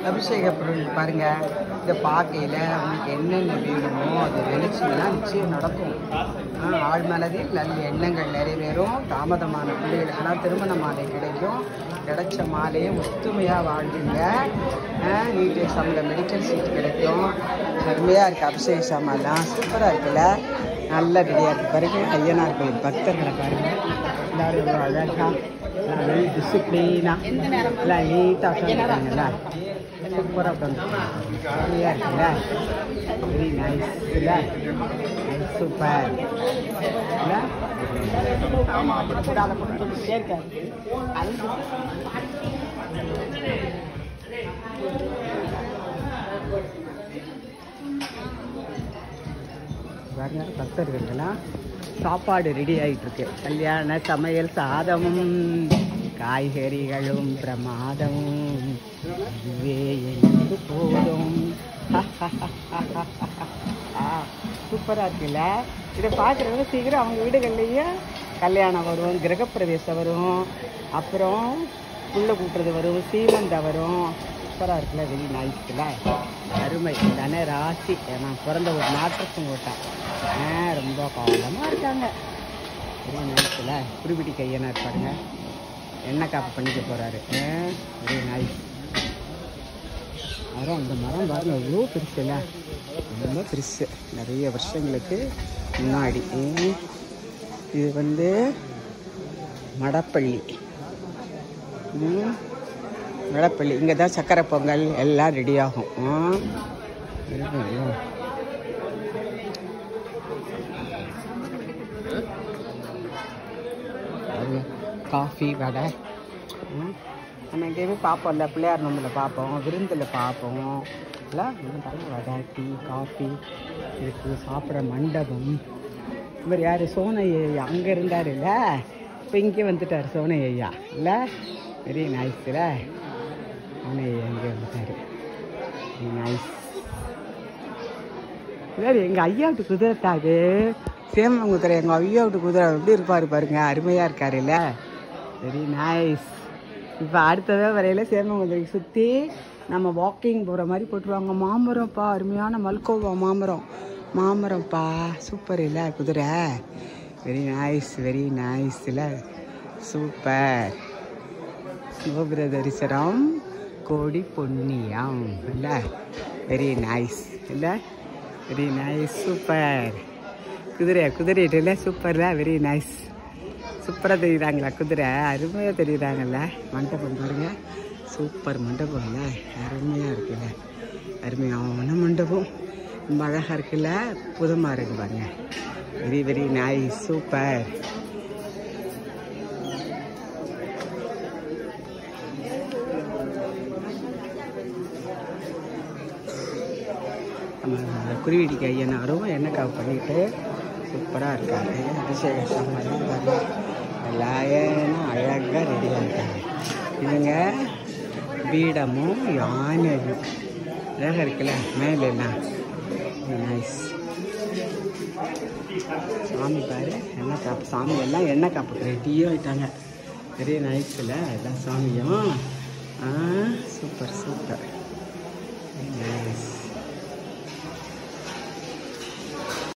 அபிஷேக பொருள் பாருங்க இதை பார்க்கையில் உங்களுக்கு என்னென்ன வேணுமோ அதை நினைச்சீங்கன்னா நிச்சயம் நடக்கும் ஆ, ஆழ் மனதில் நல்ல எண்ணங்கள் நிறைவேறும் தாமதமான பிள்ளைகளுக்கெல்லாம் திருமண மாலை கிடைக்கும் கிடைச்ச மாலையை ஒத்துமையாக வாழ்வீங்க நீட் எக்ஸாமில் மெடிக்கல் சீட் கிடைக்கும் அருமையாக இருக்குது அபிஷேக சாமான்லாம் சூப்பராக இருக்குல்ல நல்ல ரெடியாக இருக்குது பாருங்க ஐயனார் கோயில் பக்தர்களை பாருங்க எல்லாரும் எவ்வளோ அழகாக வெல் டிசிப்ளினாக எல்லாம் நீட்டாக உட்காந்துருக்காங்கல்ல சூப்பராக உட்காந்து சரியாக இருக்குல்ல வெரி நைஸ் இல்லை சூப்பர் இல்லை அதை போட்டு சொல்லிட்டே இருக்காரு பாருங்க பக்தர்களுக்கெல்லாம் சாப்பாடு ரெடி ஆகிட்டு இருக்கு கல்யாண சமையல் சாதமும் காய்கறிகளும் பிரமாதமும் இதுவே எனக்கு போதும் சூப்பராக இருக்குல்ல இதை பார்க்குறவங்க சீக்கிரம் அவங்க வீடுகள்லேயே கல்யாணம் வரும் கிரகப்பிரவேசம் வரும் அப்புறம் புள்ள கூட்டுறது வரும் சீமந்த வரும் சூப்பராக இருக்குல்ல வெரி நைஸ்ல அருமை தானே ராசி நான் பிறந்த ஒரு நாட்டுக்கும் ஓட்டேன் ஆ ரொம்ப காலமாக இருக்காங்க வெரி நைஸ்ல குருபிடி கையனா இருப்பாருங்க எண்ணெய் காப்பு பண்ணிக்க போகிறாரு வெரி நைஸ் மரம் அந்த மரம் பாருங்க எவ்வளோ பெருசு இல்லை ரொம்ப பெருசு நிறைய வருஷங்களுக்கு முன்னாடி ம். இது வந்து மடப்பள்ளி ம். மடப்பள்ளி இங்கே தான் சக்கரை பொங்கல் எல்லாம் ரெடி ஆகும் ஆ. இருக்குங்களா? அது காஃபி வடை ம். நம்ம எங்கேயுமே பார்ப்போம்ல பிள்ளையார் நோம்பில் பார்ப்போம் விருந்தில் பார்ப்போம் இல்லை இங்க பாருங்க வடை டீ காஃபி இருக்குது சாப்பிட்ற மண்டபம் இவர் யார் சோனை ஐயா அங்கே இருந்தார் இல்லை இப்போ இங்கே வந்துட்டார் சோனை ஐயா இல்லை வெரி நைஸில் சோனை ஐயா இங்கே வந்துட்டார் வெரி நைஸ் வேறு எங்கள் ஐயாவுக்கு குதிரை அது சேமம் குதிரை எங்கள் ஐயாவுக்கு குதிரை எப்படி இருப்பார் பாருங்க அருமையாக இருக்காருல்ல வெரி நைஸ் இப்போ அடுத்ததாக வரையில சேமங்குதிரைக்கு சுற்றி நம்ம வாக்கிங் போகிற மாதிரி போட்டுருவாங்க மாமரம்ப்பா அருமையான மல்கோவா மாமரம் மாமரம்ப்பா சூப்பர் இல்லை குதிரை வெரி நைஸ் வெரி நைஸ் இல்லை சூப்பர் சிவபிர தரிசனம் கோடி பொன்னியம் இல்லை வெரி நைஸ் இல்லை வெரி நைஸ் சூப்பர் குதிரை குதிரையில சூப்பர்ல வெரி நைஸ் சூப்பராக தெரியுறாங்களா குதிரை அருமையாக தெரியுறாங்கல்ல மண்டபம் பாருங்க சூப்பர் மண்டபம்ல அருமையாக இருக்குல்ல அருமையான மண்டபம் ரொம்ப அழகாக இருக்குல்ல புதமாக இருக்கு பாருங்க வெரி வெரி நைஸ் சூப்பர் நம்ம குருவிடிக்கு ஐயனாரும் எண்ணெய் காவு பண்ணிட்டு சூப்பராக இருக்காரு அபிஷேக சாமான் பாருங்க எல்லாரும் அழகாக ரெடியாக இருக்காங்க இவங்க பீடமும் யானையும் அழகாக இருக்குல்ல மேலே எல்லாம் நைஸ் சாமி பாரு எண்ணெய் காப்பு சாமி எல்லாம் எண்ணெய் காப்புக்கு ரெடியாக ஆயிட்டாங்க வெரி நைஸில் எல்லா சாமியும் ஆ சூப்பர் சூப்பர் நைஸ்